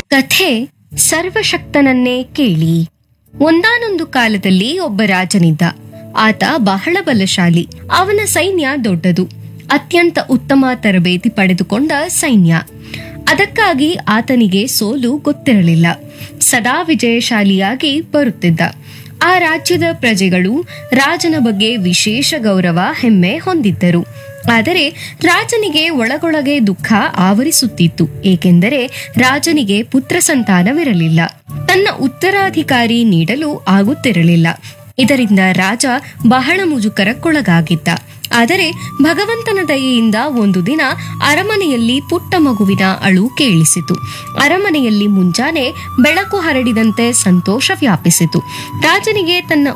ಕಥೆ ಸರ್ವಶಕ್ತನನ್ನೇ ಕೇಳಿ ಒಂದಾನೊಂದು ಕಾಲದಲ್ಲಿ ಒಬ್ಬ ರಾಜನಿದ್ದ ಆತ ಬಹಳ ಬಲಶಾಲಿ ಅವನ ಸೈನ್ಯ ದೊಡ್ಡದು ಅತ್ಯಂತ ಉತ್ತಮ ತರಬೇತಿ ಪಡೆದುಕೊಂಡ ಸೈನ್ಯ ಅದಕ್ಕಾಗಿ ಆತನಿಗೆ ಸೋಲು ಗೊತ್ತಿರಲಿಲ್ಲ ಸದಾ ವಿಜಯಶಾಲಿಯಾಗಿ ಬರುತ್ತಿದ್ದ ಆ ರಾಜ್ಯದ ಪ್ರಜೆಗಳು ರಾಜನ ಬಗ್ಗೆ ವಿಶೇಷ ಗೌರವ ಹೆಮ್ಮೆ ಹೊಂದಿದ್ದರು ಆದರೆ ರಾಜನಿಗೆ ಒಳಗೊಳಗೆ ದುಃಖ ಆವರಿಸುತ್ತಿತ್ತು ಏಕೆಂದರೆ ರಾಜನಿಗೆ ಪುತ್ರ ಸಂತಾನವಿರಲಿಲ್ಲ ತನ್ನ ಉತ್ತರಾಧಿಕಾರಿ ನೀಡಲು ಆಗುತ್ತಿರಲಿಲ್ಲ ಇದರಿಂದ ರಾಜ ಬಹಳ ಮುಜುಕರಕ್ಕೊಳಗಾಗಿದ್ದ ಆದರೆ ಭಗವಂತನ ದಯೆಯಿಂದ ಒಂದು ದಿನ ಅರಮನೆಯಲ್ಲಿ ಪುಟ್ಟ ಮಗುವಿನ ಅಳು ಕೇಳಿಸಿತು ಅರಮನೆಯಲ್ಲಿ ಮುಂಜಾನೆ ಬೆಳಕು ಹರಡಿದಂತೆ ಸಂತೋಷ ವ್ಯಾಪಿಸಿತು ರಾಜನಿಗೆ ತನ್ನ